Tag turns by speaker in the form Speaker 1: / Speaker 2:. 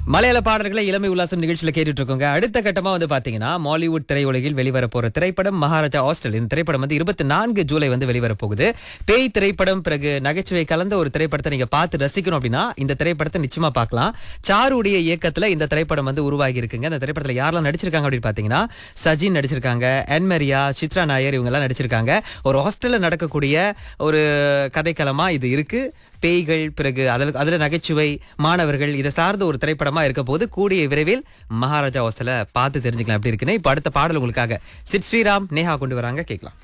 Speaker 1: மலையாள பாடல்களை இளமை உல்லாசம் நிகழ்ச்சியில கேட்டுட்டு இருக்கோங்க அடுத்த கட்டமா வந்து பாத்தீங்கன்னா மாலிவுட் திரையுலகில் வெளிவர போற திரைப்படம் மகாராஜா ஹாஸ்டல் இந்த திரைப்படம் வந்து இருபத்தி நான்கு ஜூலை வந்து வெளிவர போகுது பேய் திரைப்படம் பிறகு நகைச்சுவை கலந்த ஒரு திரைப்படத்தை நீங்க பார்த்து ரசிக்கணும் அப்படின்னா இந்த திரைப்படத்தை நிச்சயமா பார்க்கலாம் சாருடைய இயக்கத்துல இந்த திரைப்படம் வந்து உருவாகி இருக்குங்க இந்த திரைப்படத்துல யாரெல்லாம் நடிச்சிருக்காங்க அப்படின்னு பாத்தீங்கன்னா சஜின் நடிச்சிருக்காங்க என்மரியா சித்ரா நாயர் இவங்க எல்லாம் நடிச்சிருக்காங்க ஒரு ஹாஸ்டல்ல நடக்கக்கூடிய ஒரு கதைக்களமா இது இருக்கு பேய்கள் பிறகு அதில் அதுல நகைச்சுவை மாணவர்கள் இதை சார்ந்த ஒரு திரைப்படமா இருக்க போது கூடிய விரைவில் மகாராஜா ஹாஸ்டலை பார்த்து தெரிஞ்சுக்கலாம் எப்படி இருக்குன்னு இப்போ அடுத்த பாடல் உங்களுக்காக சிட் ஸ்ரீராம் நேஹா கொண்டு வராங்க கேட்கலாம்